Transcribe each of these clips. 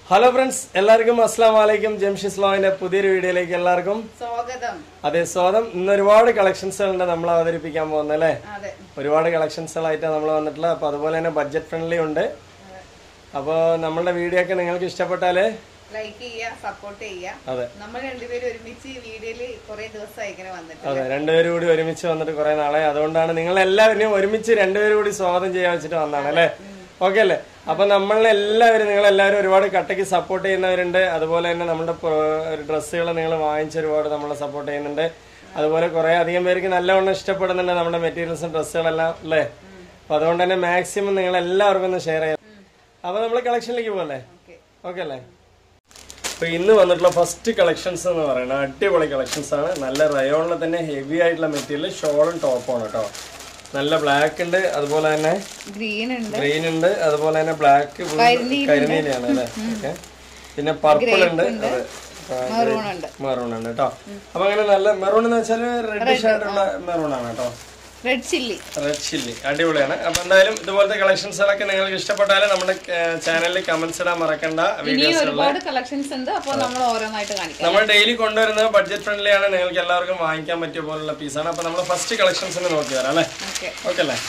Hello friends എല്ലാവർക്കും അസ്സാം വലൈക്കും ജംഷിസ് ലോവിന്റെ പുതിയൊരു വീഡിയോയിലേക്ക് എല്ലാവർക്കും സ്വാഗതം അതെ സ്വാഗതം ഇന്ന് ഒരുപാട് കളക്ഷൻസുകളുണ്ട് നമ്മൾ അവതരിപ്പിക്കാൻ പോകുന്നത് അല്ലേ അതെ ഒരുപാട് കളക്ഷൻസുകളായിട്ടാണ് നമ്മൾ വന്നിട്ടുള്ളത് അപ്പോൾ അതുപോലെ തന്നെ ബഡ്ജറ്റ് ഫ്രണ്ട്ലി ഉണ്ട് അപ്പോൾ നമ്മളുടെ വീഡിയോ ഒക്കെ നിങ്ങൾക്ക് ഇഷ്ടപ്പെട്ടാൽ ലൈക്ക് ചെയ്യുക സപ്പോർട്ട് ചെയ്യുക അതെ നമ്മൾ രണ്ടുപേരും ഒരുമിച്ച് വീഡിയോയില് കുറെ ദിവസമായി ഇങ്ങനെ വന്നിട്ട് അതെ രണ്ടുപേരും കൂടി ഒരുമിച്ച് വന്നിട്ട് കുറെ നാളെ അതുകൊണ്ടാണ് നിങ്ങൾ എല്ലാവരെയും ഒരുമിച്ച് രണ്ടുപേരും കൂടി സ്വാഗതം ചെയ്യാൻ വെച്ചിട്ട് വന്നതാണ് അല്ലേ ഓക്കെ അല്ലേ അപ്പൊ നമ്മളെല്ലാവരും നിങ്ങൾ എല്ലാവരും ഒരുപാട് കട്ടയ്ക്ക് സപ്പോർട്ട് ചെയ്യുന്നവരുണ്ട് അതുപോലെ തന്നെ നമ്മുടെ ഡ്രസ്സുകൾ നിങ്ങൾ വാങ്ങിച്ച് ഒരുപാട് നമ്മളെ സപ്പോർട്ട് ചെയ്യുന്നുണ്ട് അതുപോലെ കുറെ അധികം പേർക്ക് നല്ലവണ്ണം ഇഷ്ടപ്പെടുന്നുണ്ട് നമ്മുടെ മെറ്റീരിയൽസും ഡ്രസ്സുകളെല്ലാം അല്ലേ അപ്പൊ അതുകൊണ്ട് തന്നെ മാക്സിമം നിങ്ങൾ എല്ലാവർക്കും ഒന്ന് ഷെയർ ചെയ്യാം അപ്പൊ നമ്മൾ കളക്ഷനിലേക്ക് പോകല്ലേ ഓക്കെ ഓക്കെ അല്ലേ അപ്പൊ ഇന്ന് വന്നിട്ടുള്ള ഫസ്റ്റ് കളക്ഷൻസ് എന്ന് പറയുന്നത് അടിപൊളി കളക്ഷൻസ് ആണ് നല്ല റയോണിൽ തന്നെ ഹെവി ആയിട്ടുള്ള മെറ്റീരിയൽ ഷോളും ടോപ്പും കേട്ടോ നല്ല ബ്ലാക്ക് ഉണ്ട് അതുപോലെ തന്നെ ഗ്രീൻ ഉണ്ട് ഗ്രീൻ ഉണ്ട് അതുപോലെ തന്നെ ബ്ലാക്ക് കരിനീലയാണ് അല്ലേ ഓക്കെ പിന്നെ പർപ്പിൾ ഉണ്ട് അതെ മെറൂൺ ഉണ്ട് മെറൂൺ ഉണ്ട് കേട്ടോ അപ്പൊ അങ്ങനെ നല്ല മെറൂൺ എന്ന് വെച്ചാൽ റെഡിഷ് ആയിട്ടുള്ള മെറൂൺ ആണ് കേട്ടോ റെഡ് ചില്ലി റെഡ് ചില്ലി അടിപൊളിയാണ് അപ്പൊ എന്തായാലും ഇതുപോലത്തെ കളക്ഷൻസുകളൊക്കെ നിങ്ങൾക്ക് ഇഷ്ടപ്പെട്ടാൽ നമ്മുടെ ചാനലിൽ കമന്റ്സ് ഇടാൻ മറക്കണ്ട ഇനി വീഡിയോസ് ഒരുപാട് കളക്ഷൻസ് ഉണ്ട് അപ്പോൾ നമ്മൾ ഓരോന്നായിട്ട് കാണിക്കാം നമ്മൾ ഡെയിലി കൊണ്ടുവരുന്നത് ബഡ്ജറ്റ് ഫ്രണ്ട്ലി ആണ് നിങ്ങൾക്ക് എല്ലാവർക്കും വാങ്ങിക്കാൻ പറ്റിയ പോലുള്ള പീസാണ് അപ്പൊ നമ്മൾ ഫസ്റ്റ് കളക്ഷൻസിന് നോക്കി വരാം അല്ലേ ഓക്കെ ഓക്കെ അല്ലേ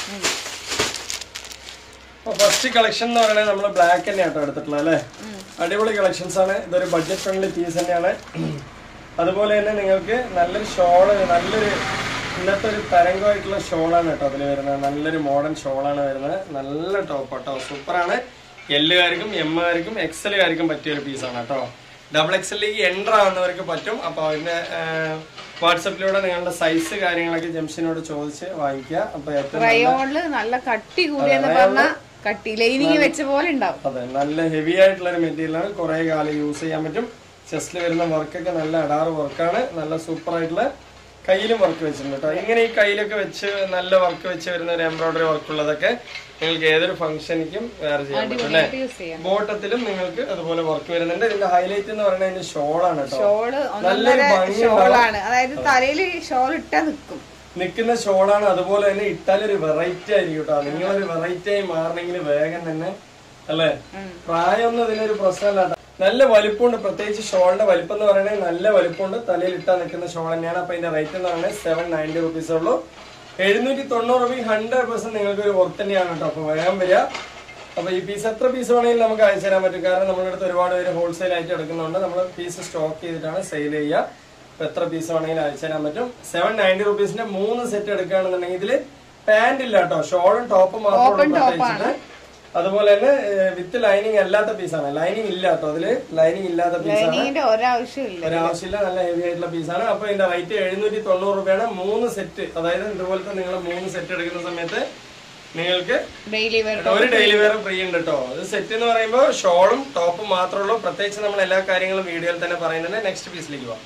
അപ്പൊ ഫസ്റ്റ് കളക്ഷൻ എന്ന് പറയുന്നത് നമ്മൾ ബ്ലാക്ക് തന്നെയാണ് കേട്ടോ എടുത്തിട്ടുള്ളത് അല്ലേ അടിപൊളി കളക്ഷൻസ് ആണ് ഇതൊരു ബഡ്ജറ്റ് ഫ്രണ്ട്ലി പീസ് തന്നെയാണ് അതുപോലെ തന്നെ നിങ്ങൾക്ക് നല്ലൊരു ഷോള് നല്ലൊരു ഇന്നത്തെ ഒരു തരംഗമായിട്ടുള്ള ഷോളാണ് കേട്ടോ അതിൽ വരുന്നത് നല്ലൊരു മോഡേൺ ഷോളാണ് വരുന്നത് നല്ല ടോപ്പ് കേട്ടോ സൂപ്പറാണ് എല്ലുകാർക്കും എമ്മുകാർക്കും എക്സലുകാർക്കും പറ്റിയ ഒരു പീസാണ് കേട്ടോ ഡബിൾ എക്സലിലേക്ക് എൻ്റർ ആവുന്നവർക്ക് പറ്റും അപ്പോൾ അതിന്റെ വാട്സപ്പിലൂടെ നിങ്ങളുടെ സൈസ് കാര്യങ്ങളൊക്കെ ജംഷനോട് ചോദിച്ച് വാങ്ങിക്കുക അപ്പോൾ ഏറ്റവും റയോണില് നല്ല കട്ടി കൂടിയെന്ന് പറഞ്ഞാ കട്ടി ലൈനിങ് വെച്ച പോലെ ഉണ്ടാവും അതെ നല്ല ഹെവി ആയിട്ടുള്ള ഒരു മെറ്റീരിയലാണ് കുറെ കാലം യൂസ് ചെയ്യാൻ പറ്റും ചെസ്റ്റിൽ വരുന്ന വർക്കൊക്കെ നല്ല അടാറ് വർക്കാണ് നല്ല സൂപ്പർ ആയിട്ടുള്ള കയ്യിലും വർക്ക് വെച്ചിട്ടുണ്ട് കേട്ടോ ഇങ്ങനെ ഈ കയ്യിലൊക്കെ വെച്ച് നല്ല വർക്ക് വെച്ച് വരുന്ന ഒരു എംബ്രോയിഡറി വർക്ക് ഉള്ളതൊക്കെ നിങ്ങൾക്ക് ഏതൊരു ഫംഗ്ഷനിക്കും വേറെ ചെയ്യാൻ പറ്റും അല്ലേ യൂസ് ചെയ്യാം ബോട്ടത്തിലും നിങ്ങൾക്ക് അതുപോലെ വർക്ക് വരുന്നുണ്ട് ഇതിന്റെ ഹൈലൈറ്റ് എന്ന് പറയുന്നത് ഇതിന്റെ ഷോളാണ് കേട്ടോ ഷോള് നല്ലൊരു ഒന്നൊന്നര ഭംഗിയുള്ള ഷോളാണ് അതായത് തലയിൽ ഷോൾ ഇട്ടാ നിക്കും നിൽക്കുന്ന ഷോളാണ് അതുപോലെ തന്നെ ഇട്ടാലൊരു വെറൈറ്റി ആയിരിക്കും കേട്ടോ നിങ്ങളൊരു വെറൈറ്റി ആയി മാറണമെങ്കിൽ വേഗം തന്നെ അല്ലേ പ്രായമൊന്നും ഇതിനൊരു പ്രശ്നമല്ല കേട്ടോ. നല്ല വലിപ്പമുണ്ട് പ്രത്യേകിച്ച് ഷോളിന്റെ വലിപ്പം എന്ന് പറയുന്നത് നല്ല വലിപ്പമുണ്ട് തലയിൽ ഇട്ടാ നിൽക്കുന്ന ഷോൾ തന്നെയാണ് അപ്പൊ ഇതിന്റെ റേറ്റ് എന്ന് പറയുന്നത് സെവൻ നയൻറ്റി റുപ്പീസ് ഉള്ളൂ എഴുന്നൂറ്റി തൊണ്ണൂറ് രൂപ ഹൺഡ്രഡ് പെർസെന്റ് നിങ്ങൾക്ക് ഒരു വർത്ത് തന്നെയാണ് കേട്ടോ അപ്പൊ വേഗം വരിക അപ്പൊ ഈ പീസ് എത്ര പീസ് വേണമെങ്കിലും നമുക്ക് അയച്ചു തരാൻ പറ്റും കാരണം നമ്മുടെ അടുത്ത് ഒരുപാട് പേര് ഹോൾസെയിൽ ആയിട്ട് എടുക്കുന്നുണ്ട് നമ്മൾ പീസ് സ്റ്റോക്ക് ചെയ്തിട്ടാണ് സെയിൽ ചെയ്യുക അപ്പൊ എത്ര പീസ് വേണമെങ്കിലും അയച്ചു തരാൻ പറ്റും സെവൻ നയൻറ്റി റുപ്പീസിന്റെ മൂന്ന് സെറ്റ് എടുക്കുകയാണെന്നുണ്ടെങ്കിൽ ഇതില് പാന്റ് ഇല്ല കേട്ടോ ഷോളും ടോപ്പും മാത്രമേ പ്രത്യേകിച്ചിട്ട് അതുപോലെ തന്നെ വിത്ത് ലൈനിങ് അല്ലാത്ത പീസാണ് ലൈനിങ് ഇല്ല കേട്ടോ അതില് ലൈനിങ് ഇല്ലാത്ത പീസാണ് ലൈനിങ്ങിന്റെ ഒരാവശ്യമില്ല ഒരാവശ്യമില്ല നല്ല ഹെവി ആയിട്ടുള്ള പീസാണ് അപ്പൊ ഇതിന്റെ റേറ്റ് എഴുന്നൂറ്റി തൊണ്ണൂറ് രൂപയാണ് മൂന്ന് സെറ്റ് അതായത് ഇതുപോലത്തെ നിങ്ങൾ മൂന്ന് സെറ്റ് എടുക്കുന്ന സമയത്ത് നിങ്ങൾക്ക് ഡെയിലി വെയർ ഒരു ഡെയിലി വെയർ ഫ്രീ ഉണ്ട് കേട്ടോ ഇത് സെറ്റ് എന്ന് പറയുമ്പോൾ ഷോളും ടോപ്പും മാത്രമേ ഉള്ളൂ പ്രത്യേകിച്ച് നമ്മൾ എല്ലാ കാര്യങ്ങളും വീഡിയോയിൽ തന്നെ പറയുന്നുണ്ട് നെക്സ്റ്റ് പീസിലേക്ക് പോവാം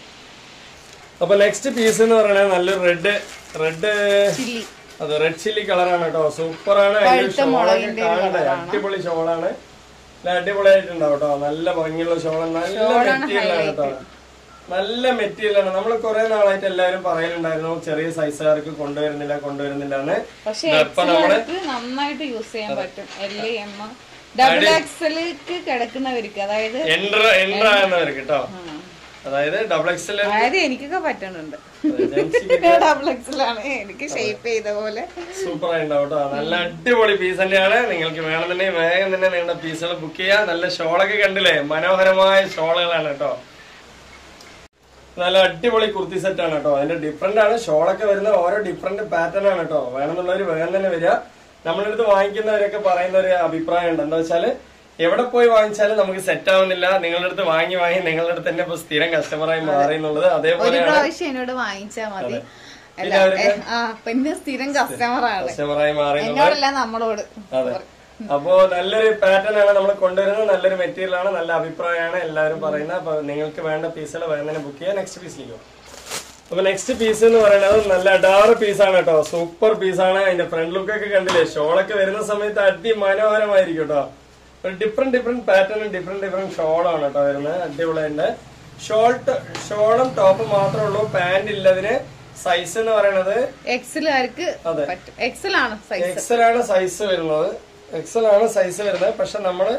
അപ്പൊ നെക്സ്റ്റ് പീസ് എന്ന് പറയുന്നത് നല്ലൊരു റെഡ് റെഡ് ചില്ലി അത് റെഡ് ചില്ലി കളറാണ് കേട്ടോ സൂപ്പറാണ് ഷോളൊക്കെ കാണണ്ടേ അടിപൊളി ഷോളാണ് നല്ല അടിപൊളിയായിട്ടുണ്ടാവും കേട്ടോ നല്ല ഭംഗിയുള്ള ഷോളാണ് നല്ല മെറ്റീരിയലാണ് കേട്ടോ നല്ല മെറ്റീരിയലാണ് നമ്മൾ കുറെ നാളായിട്ട് എല്ലാവരും പറയലുണ്ടായിരുന്നു ചെറിയ സൈസുകാർക്ക് കൊണ്ടുവരുന്നില്ല കൊണ്ടുവരുന്നില്ല എന്ന് പക്ഷെ ഇപ്പൊ നമ്മള് എക്സലുകാർക്ക് നന്നായിട്ട് യൂസ് ചെയ്യാൻ പറ്റും എൽ എം ഡബിൾ എക്സലിക്ക് കിടക്കുന്നവർക്ക് അതായത് എൻട്ര എൻട്ര ആകുന്നവർക്ക് കേട്ടോ അതായത് ഡബിൾ എക്സൽ അതായത് എനിക്കൊക്കെ പറ്റുന്നുണ്ട് ഡബിൾ എക്സലാണ് എനിക്ക് ഷേപ്പ് ചെയ്ത പോലെ സൂപ്പർ ആയിട്ടുണ്ടാവും കേട്ടോ നല്ല അടിപൊളി പീസ് തന്നെയാണ് നിങ്ങൾക്ക് വേണമെന്നുണ്ടെങ്കിൽ വേഗം തന്നെ നിങ്ങളുടെ പീസുകൾ ബുക്ക് ചെയ്യാം നല്ല ഷോളൊക്കെ കണ്ടില്ലേ മനോഹരമായ ഷോളുകളാണ് കേട്ടോ നല്ല അടിപൊളി കുർത്തി സെറ്റ് ആണ് കേട്ടോ അതിന്റെ ഡിഫറെന്റ് ആണ് ഷോളൊക്കെ വരുന്ന ഓരോ ഡിഫറെന്റ് പാറ്റേൺ ആണ് കേട്ടോ വേണമെന്നുള്ളവർ വേഗം തന്നെ വരിക നമ്മളുടെ അടുത്ത് വാങ്ങിക്കുന്നവരൊക്കെ പറയുന്ന ഒരു അഭിപ്രായം ഉണ്ട് എന്താ വെച്ചാല് എവിടെ പോയി വാങ്ങിച്ചാലും നമുക്ക് സെറ്റ് ആവുന്നില്ല നിങ്ങളുടെ അടുത്ത് വാങ്ങി വാങ്ങി നിങ്ങളുടെ അടുത്ത് തന്നെ ഇപ്പൊ സ്ഥിരം കസ്റ്റമറായി മാറി എന്നുള്ളത് ഒരു അതേപോലെയാണ് പ്രാവശ്യം എന്നോട് വാങ്ങിച്ചാ മതി അല്ല പിന്നെ അവർക്ക് ഏ, ആ പിന്നെ സ്ഥിരം കസ്റ്റമർ ആണ് കസ്റ്റമറായി മാറി എന്നുള്ളത് എന്നോടല്ല നമ്മളോട് അതെ അപ്പോ നല്ലൊരു പാറ്റേൺ ആണ് നമ്മൾ കൊണ്ടുവരുന്നത് നല്ലൊരു മെറ്റീരിയൽ ആണ് നല്ല അഭിപ്രായമാണ് എല്ലാവരും പറയുന്നത് അപ്പൊ നിങ്ങൾക്ക് വേണ്ട പീസുകൾ വേഗം തന്നെ ബുക്ക് ചെയ്യാം നെക്സ്റ്റ് പീസിലേക്ക് അപ്പൊ നെക്സ്റ്റ് പീസ് എന്ന് പറയുന്നത് നല്ല അടാറ് പീസാണ് കേട്ടോ സൂപ്പർ പീസാണ് അതിന്റെ ഫ്രണ്ട് ലുക്ക് ഒക്കെ കണ്ടില്ലേ ഷോളൊക്കെ വരുന്ന സമയത്ത് അടി മനോഹരമായിരിക്കും കേട്ടോ ഒരു ഡിഫറെന്റ് ഡിഫറെന്റ് പാറ്റേണും ഡിഫറെന്റ് ഡിഫറെന്റ് ഷോളാണ് കേട്ടോ വരുന്നത് അടിപൊളിയുണ്ട് ഷോൾട്ട് ഷോളും ടോപ്പ് മാത്രമേ ഉള്ളൂ പാന്റ് ഇല്ലതിന് സൈസ് എന്ന് പറയുന്നത് എക്സലുകാർക്ക് അതെ. പറ്റും എക്സൽ ആണ് സൈസ് എക്സൽ ആണ് സൈസ് വരുന്നത് എക്സൽ ആണ് സൈസ് വരുന്നത് പക്ഷെ നമ്മള്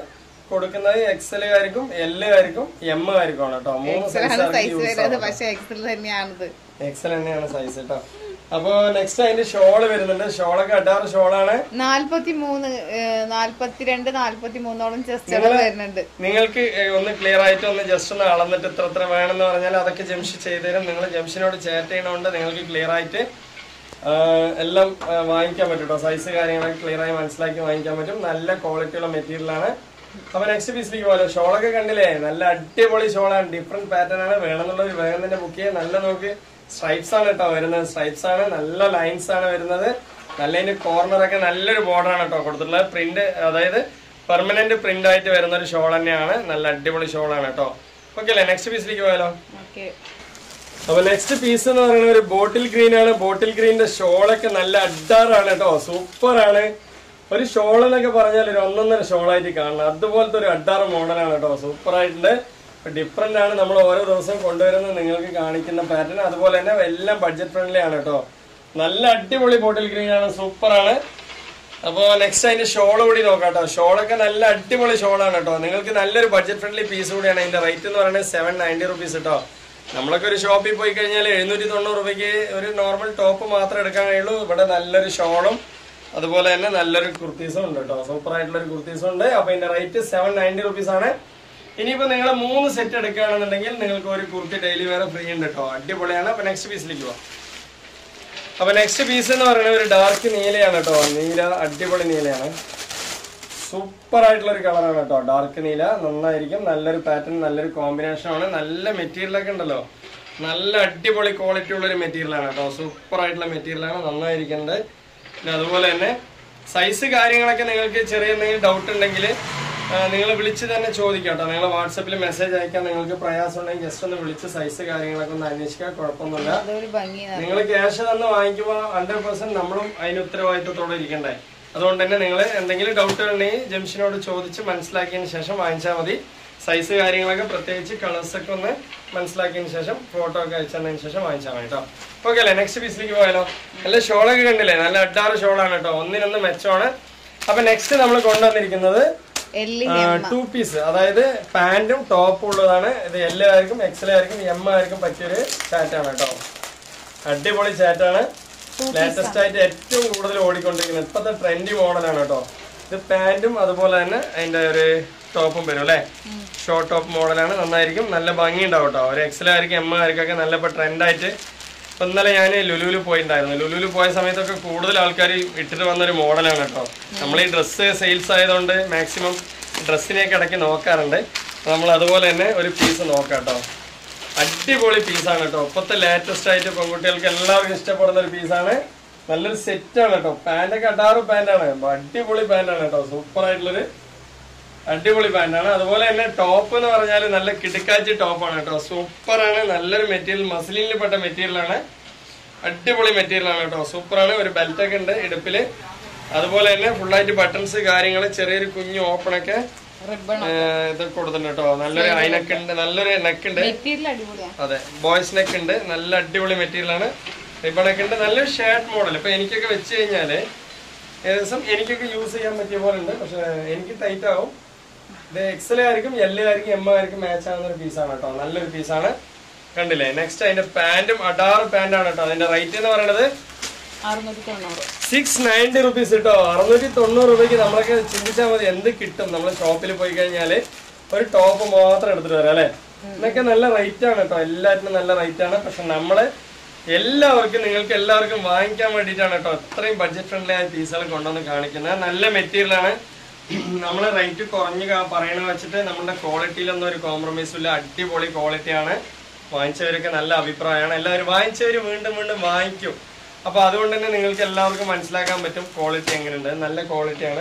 കൊടുക്കുന്നത് എക്സലുകാർക്കും എല്ലുകാർക്കും എം ആയിരിക്കും കേട്ടോ മൂന്ന് എക്സലാണ് സൈസ് സൈസ് വരുന്നത് പക്ഷെ എക്സൽ തന്നെയാണിത് എക്സൽ തന്നെയാണ് സൈസ് കേട്ടോ അപ്പൊ നെക്സ്റ്റ് അതിന്റെ ഷോള് വരുന്നുണ്ട് ഷോളൊക്കെ അഡാറ് ഷോളാണ് നാല്പത്തി മൂന്ന് നാല്പത്തിരണ്ട് നാല്പത്തി മൂന്നോളം ചെസ്റ്റുകൾ വരുന്നുണ്ട് നിങ്ങൾക്ക് ഏഹ്, ഒന്ന് ക്ലിയർ ആയിട്ട് ഒന്ന് ജസ്റ്റ് ഒന്ന് അളന്നിട്ട് ഇത്ര ഇത്ര വേണമെന്ന് പറഞ്ഞാൽ അതൊക്കെ ജംഷൻ ചെയ്തുതരും നിങ്ങൾ ജംഷനോട് ചാറ്റ് ചെയ്യണോണ്ട് നിങ്ങൾക്ക് ക്ലിയർ ആയിട്ട് ആഹ്, എല്ലാം ആഹ്, വാങ്ങിക്കാൻ പറ്റും കേട്ടോ സൈസ് കാര്യങ്ങളൊക്കെ ക്ലിയർ ആയി മനസ്സിലാക്കി വാങ്ങിക്കാൻ പറ്റും നല്ല ക്വാളിറ്റിയുള്ള മെറ്റീരിയൽ ആണ് അപ്പൊ നെക്സ്റ്റ് പീസിലേക്ക് പോലെ ഷോളൊക്കെ കണ്ടില്ലേ നല്ല അടിപൊളി ഷോളാണ് ഡിഫറെന്റ് പാറ്റേൺ ആണ് വേണമെന്നുള്ളത് വേഗം തന്നെ ബുക്ക് ചെയ്യാൻ നല്ല നോക്ക് സ്ട്രൈപ്സ് ആണ് കേട്ടോ വരുന്നത് സ്ട്രൈപ്സ് ആണ് നല്ല ലൈൻസ് ആണ് വരുന്നത് നല്ല അതിന്റെ കോർണറൊക്കെ നല്ലൊരു ബോർഡർ ആണ് കേട്ടോ കൊടുത്തിട്ടുള്ളത് പ്രിന്റ് അതായത് പെർമനന്റ് പ്രിന്റ് ആയിട്ട് വരുന്ന ഒരു ഷോൾ തന്നെയാണ് നല്ല അടിപൊളി ഷോളാണ് കേട്ടോ ഓക്കെ അല്ലേ നെക്സ്റ്റ് പീസിലേക്ക് പോയാലോ ഓക്കെ അപ്പൊ നെക്സ്റ്റ് പീസ് എന്ന് പറയുന്നത് ഒരു ബോട്ടിൽ ഗ്രീൻ ആണ് ബോട്ടിൽ ഗ്രീനിന്റെ ഷോളൊക്കെ നല്ല അഡാറാണ് കേട്ടോ സൂപ്പർ ആണ് ഒരു ഷോൾ എന്നൊക്കെ പറഞ്ഞാൽ ഒരു ഒന്നൊന്നര ഷോളായിട്ട് കാണണം അതുപോലത്തെ ഒരു അഡാറ് മോഡലാണ് കേട്ടോ സൂപ്പർ ആയിട്ടുണ്ട് ഡിഫറെന്റ് ആണ് നമ്മൾ ഓരോ ദിവസവും കൊണ്ടുവരുന്നത് നിങ്ങൾക്ക് കാണിക്കുന്ന പാറ്റേൺ അതുപോലെ തന്നെ എല്ലാം ബഡ്ജറ്റ് ഫ്രണ്ട്ലി ആണ് കേട്ടോ നല്ല അടിപൊളി ബോട്ടിൽ ഗ്രീൻ ആണ് സൂപ്പർ ആണ് അപ്പോ നെക്സ്റ്റ് അതിന്റെ ഷോൾ കൂടി നോക്കാം കേട്ടോ ഷോളൊക്കെ നല്ല അടിപൊളി ഷോളാണ് കേട്ടോ നിങ്ങൾക്ക് നല്ലൊരു ബഡ്ജറ്റ് ഫ്രണ്ട്ലി പീസ് കൂടിയാണ് അതിന്റെ റേറ്റ് എന്ന് പറയുന്നത് സെവൻ നയൻറ്റി റുപ്പീസ് കേട്ടോ നമ്മളൊക്കെ ഒരു ഷോപ്പിൽ പോയി കഴിഞ്ഞാൽ എഴുന്നൂറ്റി തൊണ്ണൂറ് രൂപയ്ക്ക് ഒരു നോർമൽ ടോപ്പ് മാത്രമേ എടുക്കാൻ കഴിയുള്ളൂ ഇവിടെ നല്ലൊരു ഷോളും അതുപോലെ തന്നെ നല്ലൊരു കുർത്തീസും ഉണ്ട് കേട്ടോ സൂപ്പർ ആയിട്ടുള്ള ഒരു കുർത്തീസും ഉണ്ട് അപ്പൊ ഇതിന്റെ റേറ്റ് സെവൻ നയൻറ്റി റുപ്പീസ് ആണ് ഇനിയിപ്പോ നിങ്ങൾ മൂന്ന് സെറ്റ് എടുക്കുകയാണെന്നുണ്ടെങ്കിൽ നിങ്ങൾക്ക് ഒരു കുർത്തി ഡെയിലി വേറെ ഫ്രീ ഉണ്ട് കേട്ടോ അടിപൊളിയാണ് അപ്പൊ നെക്സ്റ്റ് പീസിലേക്ക് പോവാം അപ്പൊ നെക്സ്റ്റ് പീസ് എന്ന് പറയുന്നത് ഒരു ഡാർക്ക് നീലയാണ് കേട്ടോ നീല അടിപൊളി നീലയാണ് സൂപ്പർ ആയിട്ടുള്ള ഒരു കളറാണ് കേട്ടോ ഡാർക്ക് നീല നന്നായിരിക്കും നല്ലൊരു പാറ്റേൺ നല്ലൊരു കോമ്പിനേഷൻ ആണ് നല്ല മെറ്റീരിയൽ ഒക്കെ ഉണ്ടല്ലോ നല്ല അടിപൊളി ക്വാളിറ്റി ഉള്ള ഒരു മെറ്റീരിയൽ ആണ് കേട്ടോ സൂപ്പർ ആയിട്ടുള്ള മെറ്റീരിയൽ ആണ് നന്നായിരിക്കുന്നത് പിന്നെ അതുപോലെ തന്നെ സൈസ് കാര്യങ്ങളൊക്കെ നിങ്ങൾക്ക് ചെറിയ എന്തെങ്കിലും ഡൗട്ട് ഉണ്ടെങ്കിൽ നിങ്ങൾ വിളിച്ച് തന്നെ ചോദിക്കാം കേട്ടോ നിങ്ങൾ വാട്സപ്പിൽ മെസ്സേജ് അയക്കാൻ നിങ്ങൾക്ക് പ്രയാസം ഉണ്ടെങ്കിൽ ജസ്റ്റ് ഒന്ന് വിളിച്ച് സൈസ് കാര്യങ്ങളൊക്കെ ഒന്ന് അന്വേഷിക്കാൻ കുഴപ്പമൊന്നുമില്ല അതൊരു ഭംഗിയാണ് നിങ്ങൾ ക്യാഷ് തന്ന് വാങ്ങിക്കുമ്പോൾ ഹൺഡ്രഡ് പെർസെന്റ് നമ്മളും അതിന് ഉത്തരവാദിത്തത്തോടെ ഇരിക്കണ്ടേ അതുകൊണ്ട് തന്നെ നിങ്ങൾ എന്തെങ്കിലും ഡൗട്ട് ഉണ്ടെങ്കിൽ ജംഷനോട് ചോദിച്ച് മനസ്സിലാക്കിയതിന് ശേഷം വാങ്ങിച്ചാൽ മതി സൈസ് കാര്യങ്ങളൊക്കെ പ്രത്യേകിച്ച് കളേഴ്സ് ഒക്കെ ഒന്ന് മനസ്സിലാക്കിയതിന് ശേഷം ഫോട്ടോ ഒക്കെ അയച്ചതിന് ശേഷം വാങ്ങിച്ചാൽ മതി കേട്ടോ ഓക്കെ അല്ലേ നെക്സ്റ്റ് പീസിലേക്ക് പോയാലോ നല്ല ഷോളൊക്കെ കണ്ടില്ലേ നല്ല അഡാറ് ഷോളാണ് കേട്ടോ ഒന്നിനൊന്ന് മെച്ചമാണ് അപ്പൊ നെക്സ്റ്റ് നമ്മൾ കൊണ്ടുവന്നിരിക്കുന്നത് എല്ലി ടു പീസ് അതായത് പാന്റും ടോപ്പും ഉള്ളതാണ് ഇത് എല്ലാവർക്കും എക്സലായിരിക്കും എം ആയിരിക്കും പറ്റിയൊരു ചാറ്റാണ് കേട്ടോ അടിപൊളി ചാറ്റാണ് ലേറ്റസ്റ്റ് ആയിട്ട് ഏറ്റവും കൂടുതൽ ഓടിക്കൊണ്ടിരിക്കുന്നത് ഇപ്പോഴത്തെ ട്രെൻഡി മോഡലാണ് കേട്ടോ ഇത് പാന്റും അതുപോലെ തന്നെ അതിന്റെ ഒരു ടോപ്പും വരും അല്ലേ ഷോർട്ട് ടോപ്പ് മോഡലാണ് നന്നായിരിക്കും നല്ല ഭംഗി ഉണ്ടാവും കേട്ടോ ഒരു എക്സലായിരിക്കും എം ആയിരിക്കൊക്കെ നല്ല ഇപ്പോൾ ട്രെൻഡായിട്ട് ഇപ്പൊ ഇന്നലെ ഞാൻ ലുലുവിൽ പോയിട്ടുണ്ടായിരുന്നു ലുലുവിൽ പോയ സമയത്തൊക്കെ കൂടുതൽ ആൾക്കാർ ഇട്ടിട്ട് വന്നൊരു മോഡലാണ് കേട്ടോ നമ്മൾ ഈ ഡ്രസ്സ് സെയിൽസ് ആയതുകൊണ്ട് മാക്സിമം ഡ്രസ്സിനെയൊക്കെ ഇടയ്ക്ക് നോക്കാറുണ്ട് നമ്മൾ അതുപോലെ തന്നെ ഒരു പീസ് നോക്കാം കേട്ടോ അടിപൊളി പീസാണ് കേട്ടോ ഇപ്പോഴത്തെ ലേറ്റസ്റ്റ് ആയിട്ട് പെൺകുട്ടികൾക്ക് എല്ലാവർക്കും ഇഷ്ടപ്പെടുന്ന ഒരു പീസാണ് നല്ലൊരു സെറ്റാണ് കേട്ടോ പാൻറ്റൊക്കെ അടാറ് പാൻറ്റാണ് അടിപൊളി പാൻറ്റാണ് കേട്ടോ സൂപ്പർ ആയിട്ടുള്ളൊരു അടിപൊളി പാന്റാണ് അതുപോലെ തന്നെ ടോപ്പ് എന്ന് പറഞ്ഞാൽ നല്ല കിടുക്കാച്ചി ടോപ്പാണ് കേട്ടോ സൂപ്പറാണ് നല്ലൊരു മെറ്റീരിയൽ മസിലിനിൽ പെട്ട മെറ്റീരിയൽ ആണ് അടിപൊളി മെറ്റീരിയൽ ആണ് കേട്ടോ സൂപ്പറാണ് ഒരു ബെൽറ്റ് ഒക്കെ ഉണ്ട് ഇടുപ്പില് അതുപോലെ തന്നെ ഫുള്ളായിട്ട് ബട്ടൺസ് കാര്യങ്ങൾ ചെറിയൊരു കുഞ്ഞു ഓപ്പണൊക്കെ റിബൺ ഇതൊക്കെ കൊടുത്തിട്ടുണ്ട് കേട്ടോ നല്ലൊരു അയിനൊക്കെ ഉണ്ട് നല്ലൊരു നെക്ക് ഉണ്ട് മെറ്റീരിയൽ അടിപൊളിയാണ് അതെ ബോയ്സ് നെക്ക് ഉണ്ട് നല്ല അടിപൊളി മെറ്റീരിയൽ ആണ് റിബണൊക്കെ ഉണ്ട് നല്ലൊരു ഷർട്ട് മോഡൽ ഇപ്പൊ എനിക്കൊക്കെ വെച്ച് കഴിഞ്ഞാല് ഏകദേശം എനിക്കൊക്കെ യൂസ് ചെയ്യാൻ പറ്റിയ പോലെ ഉണ്ട് പക്ഷെ എനിക്ക് ടൈറ്റ് ആവും ഇത് എക്സൽ ആയിരിക്കും എൽ ആയിരിക്കും എം ആയിരിക്കും മാച്ച് ആവുന്ന ഒരു പീസാണ് കേട്ടോ നല്ലൊരു പീസാണ് കണ്ടില്ലേ നെക്സ്റ്റ് അതിന്റെ പാന്റും അടാറ് പാന്റാണ് കേട്ടോ അതിന്റെ റേറ്റ് എന്ന് പറയുന്നത് അറുന്നൂറ്റി തൊണ്ണൂറ് സിക്സ് നയൻറ്റി റുപ്പീസ് കേട്ടോ അറുന്നൂറ്റി തൊണ്ണൂറ് രൂപയ്ക്ക് നമ്മളൊക്കെ ചിന്തിച്ചാൽ മതി എന്ത് കിട്ടും നമ്മൾ ഷോപ്പിൽ പോയി കഴിഞ്ഞാല് ഒരു ടോപ്പ് മാത്രം എടുത്തിട്ട് വരാം അല്ലെ ഇതൊക്കെ നല്ല റേറ്റ് ആണ് കേട്ടോ എല്ലാറ്റിനും നല്ല റേറ്റ് ആണ് പക്ഷെ നമ്മള് എല്ലാവർക്കും നിങ്ങൾക്ക് എല്ലാവർക്കും വാങ്ങിക്കാൻ വേണ്ടിയിട്ടാണ് കേട്ടോ അത്രയും ബഡ്ജറ്റ് ഫ്രണ്ട്ലി ആയ പീസുകൾ കൊണ്ടുവന്ന് കാണിക്കുന്നത് നല്ല മെറ്റീരിയൽ ആണ് നമ്മൾ റേറ്റ് കുറഞ്ഞ് കാ- പറയണ വെച്ചിട്ട് നമ്മുടെ ക്വാളിറ്റിയിലൊന്നും ഒരു കോംപ്രമൈസും ഇല്ല അടിപൊളി ക്വാളിറ്റിയാണ് വാങ്ങിച്ചവരൊക്കെ നല്ല അഭിപ്രായമാണ് എല്ലാവരും വാങ്ങിച്ചവർ വീണ്ടും വീണ്ടും വാങ്ങിക്കും അപ്പൊ അതുകൊണ്ട് തന്നെ നിങ്ങൾക്ക് എല്ലാവർക്കും മനസ്സിലാക്കാൻ പറ്റും ക്വാളിറ്റി എങ്ങനെയുണ്ട് നല്ല ക്വാളിറ്റിയാണ്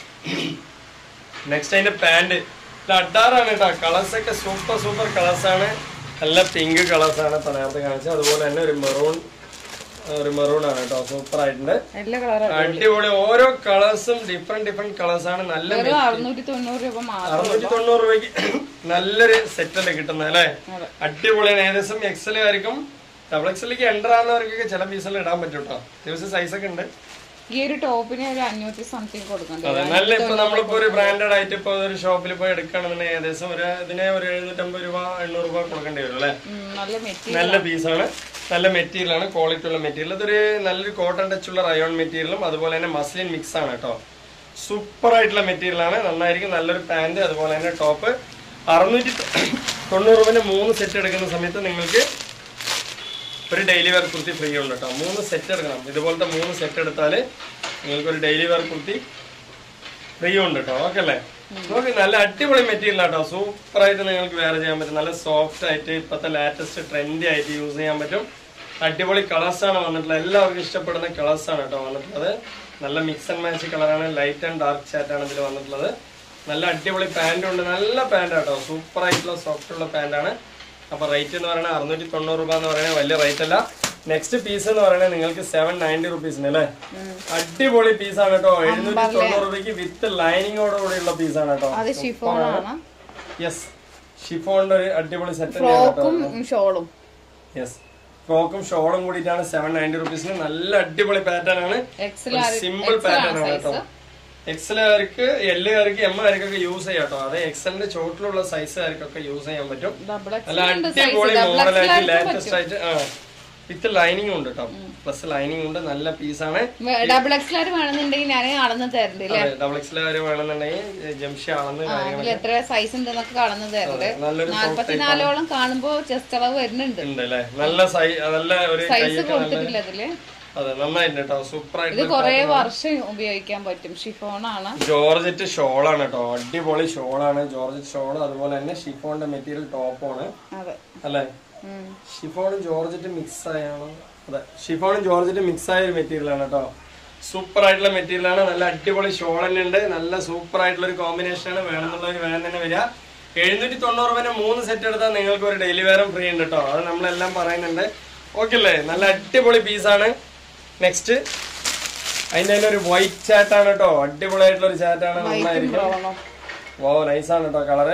നെക്സ്റ്റ് അതിന്റെ പാന്റ് ഇത് അഡാറാണ് കേട്ടോ കളേഴ്സ് ഒക്കെ സൂപ്പർ സൂപ്പർ കളേഴ്സ് ആണ് നല്ല പിങ്ക് കളേഴ്സ് ആണ് ഇപ്പൊ നേരത്തെ കാണിച്ചത് അതുപോലെ തന്നെ ഒരു മെറൂൺ ഒരു മെറൂൺ ആണ് കേട്ടോ സൂപ്പർ ആയിട്ടുണ്ട് എല്ലാ കളറും അടിപൊളി ഓരോ കളേഴ്സും ഡിഫറെന്റ് ഡിഫറെന്റ് കളേഴ്സ് ആണ് നല്ല വെറും അറുന്നൂറ്റി തൊണ്ണൂറ് രൂപ മാത്രം അറുന്നൂറ്റി തൊണ്ണൂറ് രൂപയ്ക്ക് നല്ലൊരു സെറ്റ് അല്ലേ കിട്ടുന്നത് അല്ലേ അതെ. അടിപൊളിയാണ് ഏകദേശം എക്സൽ ആയിരിക്കും ഡബിൾ എക്സലിലേക്ക് എൻ്റർ ആകുന്നവർക്കൊക്കെ ചില പീസുകൾ ഇടാൻ പറ്റും കേട്ടോ ദിവസം സൈസ് ഒക്കെ ഉണ്ട് ഈ ഒരു ടോപ്പിന് ഒരു അഞ്ഞൂറ്റി സംതിങ് കൊടുക്കണ്ടേ അതെ നല്ല ഇപ്പൊ നമ്മളിപ്പോ ഒരു ബ്രാൻഡഡ് ആയിട്ട് ഇപ്പൊ ഒരു ഷോപ്പിൽ പോയി എടുക്കുകയാണെന്നുണ്ടെങ്കിൽ ഏകദേശം ഒരു ഇതിനെ ഒരു എഴുന്നൂറ്റമ്പത് രൂപ എണ്ണൂറ് രൂപ കൊടുക്കേണ്ടി വരും അല്ലേ ഉം, നല്ല മെറ്റീരിയൽ നല്ല പീസാണ് നല്ല മെറ്റീരിയൽ ആണ് ക്വാളിറ്റി ഉള്ള മെറ്റീരിയൽ ഇതൊരു നല്ലൊരു കോട്ടൺ ടച്ച് ഉള്ള റയോൺ മെറ്റീരിയലും അതുപോലെ തന്നെ മസ്ലിൻ മിക്സ് ആണ് കേട്ടോ സൂപ്പർ ആയിട്ടുള്ള മെറ്റീരിയൽ ആണ് നന്നായിരിക്കും നല്ലൊരു പാന്റ് അതുപോലെ തന്നെ ടോപ്പ് അറുന്നൂറ്റി തൊണ്ണൂറ് രൂപന്റെ മൂന്ന് സെറ്റ് എടുക്കുന്ന സമയത്ത് നിങ്ങൾക്ക് ഒരു ഡെയിലി വെയർ കുർത്തി ഫ്രീ ഉണ്ട് കേട്ടോ മൂന്ന് സെറ്റ് എടുക്കണം ഇതുപോലത്തെ മൂന്ന് സെറ്റ് എടുത്താൽ നിങ്ങൾക്ക് ഒരു ഡെയിലി വെയർ കുർത്തി ഫ്രീ ഉണ്ട് കേട്ടോ ഓക്കെ അല്ലേ നോക്ക് നല്ല അടിപൊളി മെറ്റീരിയൽ ആട്ടോ സൂപ്പർ ആയിട്ട് നിങ്ങൾക്ക് വേറെ ചെയ്യാൻ പറ്റും നല്ല സോഫ്റ്റ് ആയിട്ട് ഇപ്പോഴത്തെ ലാറ്റസ്റ്റ് ട്രെൻഡി ആയിട്ട് യൂസ് ചെയ്യാൻ പറ്റും അടിപൊളി കളേഴ്സ് ആണ് വന്നിട്ടുള്ളത് എല്ലാവർക്കും ഇഷ്ടപ്പെടുന്ന കളേഴ്സ് ആണ് കേട്ടോ വന്നിട്ടുള്ളത് നല്ല മിക്സ് ആൻഡ് മാച്ച് കളറാണ് ലൈറ്റ് ആൻഡ് ഡാർക്ക് ചാറ്റ് ആണ് ഇതിൽ വന്നിട്ടുള്ളത് നല്ല അടിപൊളി പാൻറ് ഉണ്ട് നല്ല പാൻറ് ആട്ടോ സൂപ്പർ ആയിട്ടുള്ള സോഫ്റ്റ് ഉള്ള പാൻറ്റാണ് അപ്പൊ റേറ്റ് എന്ന് പറയുന്നത് അറുന്നൂറ്റി തൊണ്ണൂറ് രൂപ എന്ന് പറയുന്നത് വലിയ റേറ്റ് അല്ല നെക്സ്റ്റ് പീസ് എന്ന് പറയുന്നത് നിങ്ങൾക്ക് സെവൻ നയൻറ്റി റുപ്പീസിന് അല്ലേ അടിപൊളി പീസാണ് കേട്ടോ എഴുന്നൂറ്റി തൊണ്ണൂറ് രൂപയ്ക്ക് വിത്ത് ലൈനിങ്ങോട് കൂടിയുള്ള പീസാണ് കേട്ടോ അത് ഷിഫോൺ ആണ് യെസ് ഷിഫോണിന്റെ ഒരു അടിപൊളി സെറ്റ് തന്നെയാണ് കേട്ടോ ഫ്രോക്കും ഷോളും യെസ് ഫ്രോക്കും ഷോളും കൂടിയിട്ടാണ് സെവൻ നയൻറ്റി റുപ്പീസിന് നല്ല അടിപൊളി പാറ്റേൺ ആണ് എക്സൽ സിമ്പിൾ പാറ്റേൺ ആണ് കേട്ടോ എക്സലുകാർക്ക് എല്ലുകാർക്ക് എം കാർക്കൊക്കെ യൂസ് ചെയ്യാം കേട്ടോ അതെ എക്സലിന്റെ ചോട്ടിലുള്ള സൈസുകാർക്കൊക്കെ യൂസ് ചെയ്യാൻ പറ്റും ഡബിൾ നല്ല അടിപൊളി മോഡലായിട്ട് ലേറ്റസ്റ്റ് ആയിട്ട് ആ വിത്ത് ലൈനിങ് ഉണ്ട് കേട്ടോ പ്ലസ് ലൈനിങ് ഉണ്ട് നല്ല പീസാണ് ഡബിൾ എക്സൽ വേണമെന്നുണ്ടെങ്കിൽ ഞാൻ അളന്ന് തരണ്ട് ഇല്ലേ ഡബിൾ എക്സലുകാർ വേണമെന്നുണ്ടെങ്കിൽ ജംഷി അളന്ന് കാര്യങ്ങൾ അതിൽ എത്ര സൈസ് ഉണ്ടെന്നൊക്കെ അളന്ന് തരണ്ട് നല്ലൊരു നാല്പത്തിനാലോളം കാണുമ്പോ ചെസ്റ്റ് അളവ് വരുന്നുണ്ട് ഉണ്ട് അല്ലേ നല്ല സൈ നല്ല ഒരു സൈസ് കൈയൊക്കെ നല്ല കൊടുത്തിട്ടില്ല അതില് അതെ നന്നായിട്ടുണ്ട് കേട്ടോ സൂപ്പർ ഇത് ആയിട്ട് കൊറേ വർഷം ഉപയോഗിക്കാൻ പറ്റും ഷിഫോൺ ആണ് ജോർജറ്റ് ഷോളാണ് കേട്ടോ അടിപൊളി ഷോളാണ് ജോർജറ്റ് ഷോൾ അതുപോലെ തന്നെ ഷിഫോണിന്റെ മെറ്റീരിയൽ ടോപ്പാണ് അതെ അല്ലേ ഉം. ഷിഫോണും ജോർജറ്റ് മിക്സ് ആയാണ് അതെ ഷിഫോണും ജോർജറ്റ് മിക്സ് ആയ ഒരു മെറ്റീരിയൽ ആണ് കേട്ടോ സൂപ്പർ ആയിട്ടുള്ള മെറ്റീരിയൽ ആണ് നല്ല അടിപൊളി ഷോൾ തന്നെ ഉണ്ട് നല്ല സൂപ്പർ ആയിട്ടുള്ള ഒരു കോമ്പിനേഷൻ ആണ് വേണമെന്നുള്ളവർ വേണം തന്നെ വരിക എഴുന്നൂറ്റി തൊണ്ണൂറ് രൂപ മൂന്ന് സെറ്റ് എടുത്താൽ നിങ്ങൾക്ക് ഒരു ഡെയിലി വെയറും ഫ്രീ ഉണ്ട് കേട്ടോ അത് നമ്മളെല്ലാം പറയുന്നുണ്ട് ഓക്കെ അല്ലേ നല്ല അടിപൊളി പീസാണ് നെക്സ്റ്റ് അതിന്റെ തന്നെ ഒരു വൈറ്റ് ചാറ്റാണ് കേട്ടോ അടിപൊളിയായിട്ടുള്ള ഒരു ചാറ്റാണ് നന്നായിരിക്കും ബ്രൗണോ വോ നൈസാണ് കേട്ടോ കളറ്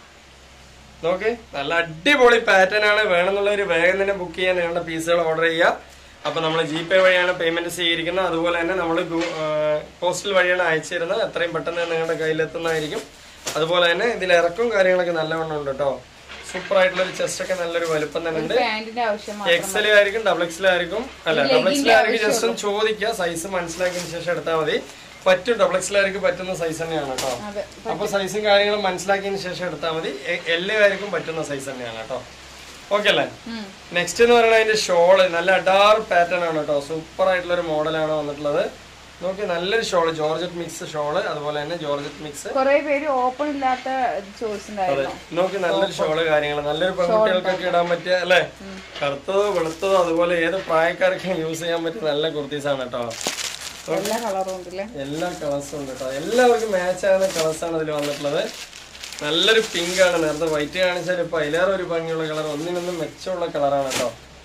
നോക്ക് നല്ല അടിപൊളി പാറ്റേൺ ആണ് വേണമെന്നുള്ളവർ വേഗം തന്നെ ബുക്ക് ചെയ്യാൻ നിങ്ങളുടെ പീസുകൾ ഓർഡർ ചെയ്യുക അപ്പൊ നമ്മൾ ജി പേ വഴിയാണ് പേയ്മെന്റ് സ്വീകരിക്കുന്നത് അതുപോലെ തന്നെ നമ്മൾ പോസ്റ്റൽ വഴിയാണ് അയച്ചു തരുന്നത് എത്രയും പെട്ടെന്ന് നിങ്ങളുടെ കയ്യിലെത്തുന്നതായിരിക്കും അതുപോലെ തന്നെ ഇതിൽ ഇറക്കും കാര്യങ്ങളൊക്കെ നല്ലവണ്ണം ഉണ്ട് കേട്ടോ സൂപ്പർ ആയിട്ടുള്ള ഒരു ചെസ്റ്റ് ഒക്കെ നല്ലൊരു വലുപ്പം തന്നെ ഉണ്ട് പാന്റിന്റെ ആവശ്യം എക്സൽ ആയിരിക്കും ഡബിൾ എക്സൽ ആയിരിക്കും അല്ല ഡബിൾ എക്സൽ ആയിരിക്കും ജസ്റ്റ് ഒന്ന് ചോദിക്കുക സൈസ് മനസ്സിലാക്കിയതിന് ശേഷം എടുത്താൽ മതി പറ്റും ഡബിൾ എക്സൽ ആയിരിക്കും പറ്റുന്ന സൈസ് തന്നെയാണ് കേട്ടോ അതെ അപ്പൊ സൈസും കാര്യങ്ങളും മനസ്സിലാക്കിയതിന് ശേഷം എടുത്താൽ മതി എ- എല്ലാവർക്കും പറ്റുന്ന സൈസ് തന്നെയാണ് കേട്ടോ ഓക്കെ അല്ലേ ഉം. നെക്സ്റ്റ് എന്ന് പറയുന്നത് അതിന്റെ ഷോള് നല്ല അഡാർ പാറ്റേൺ ആണ് കേട്ടോ സൂപ്പർ ആയിട്ടുള്ള ഒരു മോഡലാണ് വന്നിട്ടുള്ളത് നോക്കി നല്ലൊരു ഷോള് ജോർജറ്റ് മിക്സ് ഷോള് അതുപോലെ തന്നെ ജോർജറ്റ് മിക്സ് കൊറേ പേര് ഓപ്പൺ ഇല്ലാത്ത ചോദിച്ചിട്ടുണ്ടായിരുന്നു നോക്കി നല്ലൊരു ഷോള് കാര്യങ്ങൾ നല്ലൊരു പെൺകുട്ടികൾക്കൊക്കെ ഇടാൻ പറ്റിയ അല്ലേ കറുത്തതോ വെളുത്തതോ അതുപോലെ ഏത് പ്രായക്കാർക്കും യൂസ് ചെയ്യാൻ പറ്റിയ നല്ല കുർത്തീസ് ആണ് കേട്ടോ എല്ലാ കളറും ഉണ്ടല്ലേ എല്ലാ കളേഴ്സും ഉണ്ട് കേട്ടോ എല്ലാവർക്കും മാച്ച് ആകുന്ന കളേഴ്സ് ആണ് ഇതിൽ വന്നിട്ടുള്ളത് നല്ലൊരു പിങ്ക് ആണ് നേരത്തെ വൈറ്റ് കാണിച്ചാൽ ഇപ്പൊ അതിലേറെ ഒരു ഭംഗിയുള്ള കളർ ഒന്നിനൊന്നും മെച്ചമുള്ള കളറാണ് കേട്ടോ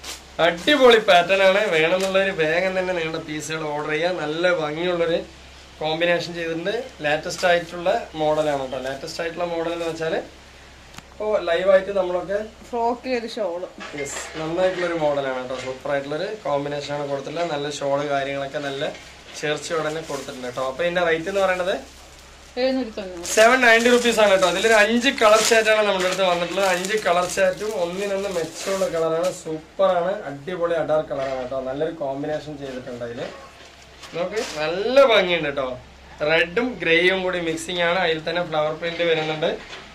അടിപൊളി പാറ്റേൺ ആണ് വേണമെന്നുള്ളൊരു വേഗം തന്നെ നിങ്ങളുടെ പീസുകൾ ഓർഡർ ചെയ്യുക നല്ല ഭംഗിയുള്ളൊരു കോമ്പിനേഷൻ ചെയ്തിട്ടുണ്ട് ലാറ്റസ്റ്റ് ആയിട്ടുള്ള മോഡലാണ് കേട്ടോ ലാറ്റസ്റ്റ് ആയിട്ടുള്ള മോഡൽ എന്ന് വെച്ചാൽ ഇപ്പോൾ ലൈവായിട്ട് നമ്മളൊക്കെ ഫ്രോക്കിൽ ഒരു ഷോള് യെസ് നന്നായിട്ടുള്ള ഒരു മോഡലാണ് കേട്ടോ സൂപ്പർ ആയിട്ടുള്ള ഒരു കോമ്പിനേഷൻ ആണ് കൊടുത്തിട്ടുള്ളത് നല്ല ഷോള് കാര്യങ്ങളൊക്കെ നല്ല ചേർച്ചയോടെ തന്നെ കൊടുത്തിട്ടുണ്ട് കേട്ടോ അപ്പൊ ഇതിന്റെ റേറ്റ് എന്ന് പറയുന്നത് എഴുന്നൂറ്റി തൊണ്ണൂറ് സെവൻ നയൻറ്റി റുപ്പീസ് ആണ് കേട്ടോ അതിലൊരു അഞ്ച് കളർ ചാറ്റാണ് നമ്മുടെ അടുത്ത് വന്നിട്ടുള്ളത് അഞ്ച് കളർ ചാറ്റും ഒന്നിനൊന്ന് മെച്ചമുള്ള കളറാണ് സൂപ്പർ ആണ് അടിപൊളി അഡാർ കളറാണ് കേട്ടോ നല്ലൊരു കോമ്പിനേഷൻ ചെയ്തിട്ടുണ്ട് അതില് നോക്ക് നല്ല ഭംഗിയുണ്ട് കേട്ടോ റെഡും ഗ്രേയും കൂടി മിക്സിംഗ് ആണ് അതിൽ തന്നെ ഫ്ലവർ പ്രിന്റ് വരുന്നുണ്ട്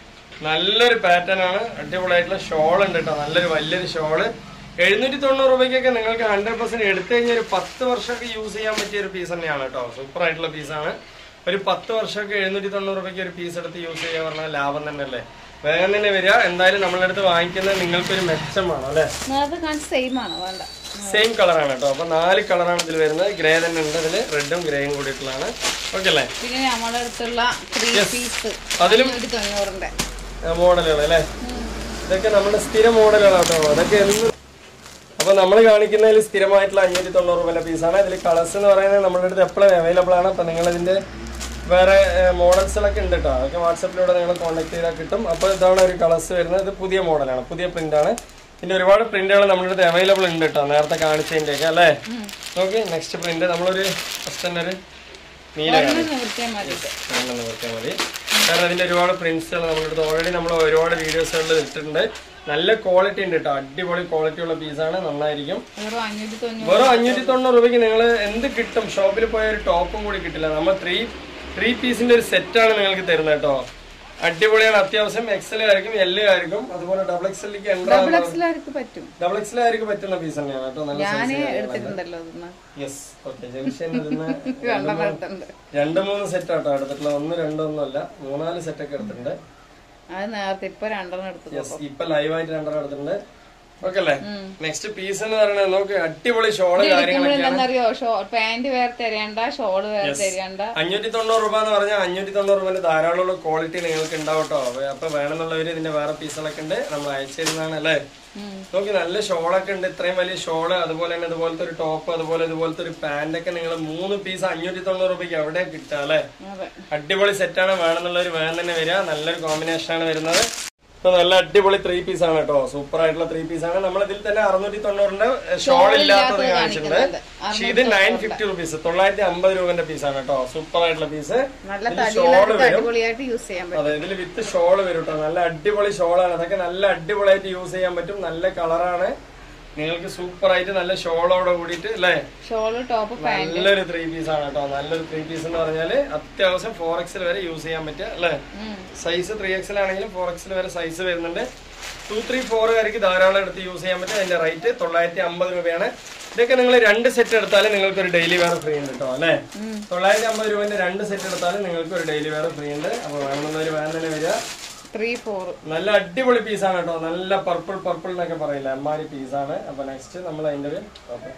നല്ലൊരു പാറ്റേൺ ആണ് അടിപൊളിയായിട്ടുള്ള ഷോൾ ഉണ്ട് കേട്ടോ നല്ലൊരു വലിയൊരു ഷോള് എഴുന്നൂറ്റി തൊണ്ണൂറ് രൂപയ്ക്കൊക്കെ നിങ്ങൾക്ക് ഹൺഡ്രഡ് പെർസെന്റ് എടുത്തു കഴിഞ്ഞാൽ ഒരു പത്ത് വർഷമൊക്കെ യൂസ് ചെയ്യാൻ പറ്റിയ ഒരു പീസ് തന്നെയാണ് കേട്ടോ സൂപ്പർ ആയിട്ടുള്ള പീസാണ് ഒരു പത്ത് വർഷമൊക്കെ എഴുന്നൂറ്റി തൊണ്ണൂറ് രൂപയ്ക്ക് ഒരു പീസ് എടുത്ത് യൂസ് ചെയ്യാൻ പറഞ്ഞാൽ ലാഭം തന്നെ അല്ലേ വേഗം തന്നെ വരിക എന്തായാലും നമ്മളെ അടുത്ത് വാങ്ങിക്കുന്നത് നിങ്ങൾക്കൊരു മെച്ചമാണ് അല്ലേ നേരത്തെ കാണിച്ച സെയിം ആണ് വേണ്ട സെയിം കളറാണ് കേട്ടോ അപ്പൊ നാല് കളറാണ് ഇതിൽ വരുന്നത് ഗ്രേ തന്നെ ഉണ്ട് ഇതിൽ റെഡും ഗ്രേയും കൂടിയിട്ടുള്ളതാണ് ഓക്കെ അല്ലേ പിന്നെ നമ്മുടെ അടുത്തുള്ള ത്രീ പീസ് അതിലും ഒരു തൊണ്ണൂറിന്റെ മോഡലുകൾ അല്ലേ ഇതൊക്കെ നമ്മുടെ സ്ഥിര മോഡലുകളാണ് കേട്ടോ അതൊക്കെ എന്ന് അപ്പൊ നമ്മൾ കാണിക്കുന്നതിൽ സ്ഥിരമായിട്ടുള്ള അഞ്ഞൂറ്റി തൊണ്ണൂറ് രൂപയുടെ പീസാണ് ഇതിൽ കളേഴ്സ് എന്ന് പറയുന്നത് നമ്മുടെ അടുത്ത് എപ്പോഴും അവൈലബിൾ ആണ് അപ്പൊ നിങ്ങൾ ഇതിന്റെ വേറെ മോഡൽസുകളൊക്കെ ഉണ്ട് കേട്ടോ അതൊക്കെ വാട്സപ്പിലൂടെ നിങ്ങൾ കോൺടാക്ട് ചെയ്താൽ കിട്ടും അപ്പോൾ ഇതാണ് ഒരു കളേഴ്സ് വരുന്നത് ഇത് പുതിയ മോഡലാണ് പുതിയ പ്രിന്റ് ആണ് ഇതിന്റെ ഒരുപാട് പ്രിന്റുകൾ നമ്മുടെ അടുത്ത് അവൈലബിൾ ഉണ്ട് കേട്ടോ നേരത്തെ കാണിച്ചതിന്റെ ഒക്കെ അല്ലേ നോക്കി നെക്സ്റ്റ് പ്രിന്റ് നമ്മളൊരു ഫസ്റ്റ് തന്നെ ഒരു നീല ഒന്ന് നിവൃത്തിയാൽ മതി കാണുന്ന നോക്കിയാൽ മതി കാരണം അതിന്റെ ഒരുപാട് പ്രിന്റ്സുകൾ നമ്മുടെ അടുത്ത് ഓൾറെഡി നമ്മൾ ഒരുപാട് വീഡിയോസുകളിൽ ഇട്ടിട്ടുണ്ട് നല്ല ക്വാളിറ്റി ഉണ്ട് കേട്ടോ അടിപൊളി ക്വാളിറ്റി ഉള്ള പീസാണ് നന്നായിരിക്കും വെറും അഞ്ഞൂറ്റി തൊണ്ണൂറ് വെറും അഞ്ഞൂറ്റി തൊണ്ണൂറ് രൂപയ്ക്ക് നിങ്ങൾ എന്ത് കിട്ടും ഷോപ്പിൽ പോയ ഒരു ടോപ്പും കൂടി കിട്ടില്ല നമ്മൾ ത്രീ ത്രീ പീസിന്റെ ഒരു സെറ്റാണ് നിങ്ങൾക്ക് തരുന്നത് കേട്ടോ അടിപൊളിയാണ് അത്യാവശ്യം എക്സൽ ആയിരിക്കും എൽ ആയിരിക്കും അതുപോലെ ഡബിൾ എക്സലിലേക്ക് എൻട്രാ ഡബിൾ എക്സിലാർക്ക് പറ്റും ഡബിൾ എക്സൽ ആയിരിക്കും പറ്റുന്ന പീസ് തന്നെയാണ് കേട്ടോ നല്ല ഞാന് എടുത്തിട്ടുണ്ടല്ലോ അതൊന്ന് യെസ് ഓക്കെ ജംഗ്ഷൻ ഇരുന്ന് രണ്ടെണ്ണം എടുത്തിട്ടുണ്ട് രണ്ട് മൂന്ന് സെറ്റ് ആട്ടോ എടുത്തിട്ടുള്ള ഒന്ന് രണ്ടൊന്നും അല്ല മൂന്നാല് സെറ്റ് ഒക്കെ എടുത്തിട്ടുണ്ട് അത് നേരത്തെ ഇപ്പൊ രണ്ടെണ്ണം എടുത്തു യെസ് ഇപ്പൊ ലൈവായിട്ട് രണ്ടെണ്ണം എടുത്തിട്ടുണ്ട് ഓക്കെ അല്ലേ നെക്സ്റ്റ് പീസ് എന്ന് പറയുന്നത് നോക്ക് അടിപൊളി ഷോള് കാര്യങ്ങളൊക്കെ എന്താണെന്നറിയോ ഷോ പാന്റ് വേറെ തരേണ്ട ഷോള് വേറെ തരേണ്ട അഞ്ഞൂറ്റി തൊണ്ണൂറ് രൂപ എന്ന് പറഞ്ഞാൽ അഞ്ഞൂറ്റി തൊണ്ണൂറ് രൂപന്റെ ധാരാളമുള്ള ക്വാളിറ്റി നിങ്ങൾക്ക് ഉണ്ടാവും കേട്ടോ അപ്പൊ വേണമെന്നുള്ളവര് ഇതിന്റെ വേറെ പീസുകളൊക്കെ ഉണ്ട് നമ്മൾ അയച്ചു തരുന്നതാണ് അല്ലേ ഉം. നോക്കി നല്ല ഷോളൊക്കെ ഉണ്ട് ഇത്രയും വലിയ ഷോള് അതുപോലെ തന്നെ ഇതുപോലത്തെ ഒരു ടോപ്പ് അതുപോലെ ഇതുപോലത്തെ ഒരു പാന്റ് ഒക്കെ നിങ്ങൾ മൂന്ന് പീസ് അഞ്ഞൂറ്റി തൊണ്ണൂറ് രൂപയ്ക്ക് എവിടെ കിട്ടുക അല്ലേ അതെ അടിപൊളി സെറ്റാണ് വേണമെന്നുള്ളവർ വേഗം തന്നെ വരിക നല്ലൊരു കോമ്പിനേഷൻ ആണ് വരുന്നത് ഇപ്പൊ നല്ല അടിപൊളി ത്രീ പീസ് ആണ് കേട്ടോ സൂപ്പർ ആയിട്ടുള്ള ത്രീ പീസ് ആണ് നമ്മൾ ഇതിൽ തന്നെ അറുന്നൂറ്റി തൊണ്ണൂറിന്റെ ഷോൾ ഇല്ലാത്തത് കാണിച്ചിട്ടുണ്ട് പക്ഷെ ഇത് നയൻ ഫിഫ്റ്റി റുപ്പീസ് തൊള്ളായിരത്തി അമ്പത് രൂപന്റെ പീസാണ് കേട്ടോ സൂപ്പർ ആയിട്ടുള്ള പീസ് നല്ല ഇതിൽ തടിയുള്ള ഷോള് വരും അടിപൊളിയായിട്ട് യൂസ് ചെയ്യാൻ പറ്റും അതെ ഇതിൽ വിത്ത് ഷോള് വരും കേട്ടോ നല്ല അടിപൊളി ഷോളാണ് അതൊക്കെ നല്ല അടിപൊളിയായിട്ട് യൂസ് ചെയ്യാൻ പറ്റും നല്ല കളറാണ് നിങ്ങൾക്ക് സൂപ്പർ ആയിട്ട് നല്ല ഷോളോടെ കൂടിയിട്ട് അല്ലേ ഷോള് ടോപ്പ് പാന്റ് നല്ലൊരു ത്രീ പീസ് ആണ് കേട്ടോ നല്ലൊരു ത്രീ പീസ് എന്ന് പറഞ്ഞാല് അത്യാവശ്യം ഫോർ എക്സിൽ വരെ യൂസ് ചെയ്യാൻ പറ്റുക അല്ലേ സൈസ് ത്രീ എക്സിൽ ആണെങ്കിലും ഫോർ എക്സിൽ വരെ സൈസ് വരുന്നുണ്ട് ടു ത്രീ ഫോർ വരയ്ക്ക് ധാരാളം എടുത്ത് യൂസ് ചെയ്യാൻ പറ്റും അതിന്റെ റേറ്റ് തൊള്ളായിരത്തി അമ്പത് രൂപയാണ് ഇതൊക്കെ നിങ്ങൾ രണ്ട് സെറ്റ് എടുത്താൽ നിങ്ങൾക്ക് ഒരു ഡെയിലി വെയർ ഫ്രീ ഉണ്ട് കേട്ടോ അല്ലേ തൊള്ളായിരത്തി അമ്പത് രൂപന്റെ രണ്ട് സെറ്റ് എടുത്താൽ നിങ്ങൾക്ക് ഒരു ഡെയിലി വെയർ ഫ്രീ ഉണ്ട് അപ്പൊ വേണമെന്നൊരു വേണം തന്നെ വരിക ത്രീ ഫോർ നല്ല അടിപൊളി പീസാണ് കേട്ടോ നല്ല പർപ്പിൾ പർപ്പിൾ എന്നൊക്കെ പറയില്ല അമ്മാരി പീസാണ് അപ്പൊ നെക്സ്റ്റ് നമ്മൾ അതിന്റെ ഒരു okay.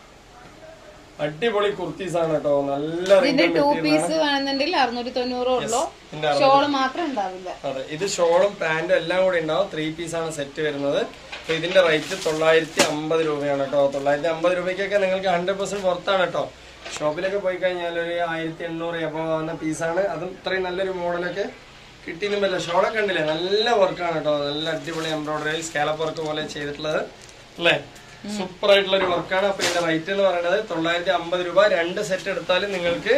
അടിപൊളി കുർത്തീസ് ആണ് കേട്ടോ നല്ല ഇതിന്റെ wrinkled ടു material ആണ്. പീസ് വേണമെന്നുണ്ടെങ്കിൽ അറുന്നൂറ്റി തൊണ്ണൂറേ ഉള്ളൂ ഇതിന്റെ ഷോള് മാത്രം ഉണ്ടാവില്ല അതെ ഇത് ഷോളും പാന്റും എല്ലാം കൂടി ഉണ്ടാവും ത്രീ പീസ് ആണ് സെറ്റ് വരുന്നത് അപ്പൊ ഇതിന്റെ റേറ്റ് തൊള്ളായിരത്തി അമ്പത് രൂപയാണ് കേട്ടോ തൊള്ളായിരത്തി അമ്പത് രൂപയ്ക്കൊക്കെ നിങ്ങൾക്ക് ഹൺഡ്രഡ് പെർസെന്റ് പുറത്താണ് കേട്ടോ ഷോപ്പിലൊക്കെ പോയി കഴിഞ്ഞാൽ ഒരു ആയിരത്തി എണ്ണൂറ് എബോ ആവുന്ന പീസാണ് അതും ഇത്രയും നല്ലൊരു മോഡലൊക്കെ കിട്ടിയെന്നും പറ്റില്ല ഷോളൊക്കെ ഉണ്ടല്ലേ നല്ല വർക്കാണ് കേട്ടോ നല്ല അടിപൊളി എംബ്രോയിഡറി സ്കാലപ്പ് വർക്ക് പോലെ ചെയ്തിട്ടുള്ളത് അല്ലേ സൂപ്പർ ആയിട്ടുള്ള ഒരു വർക്കാണ് അപ്പൊ ഇതിന്റെ റേറ്റ് എന്ന് പറയുന്നത് തൊള്ളായിരത്തി അമ്പത് രൂപ രണ്ട് സെറ്റ് എടുത്താലും നിങ്ങൾക്ക്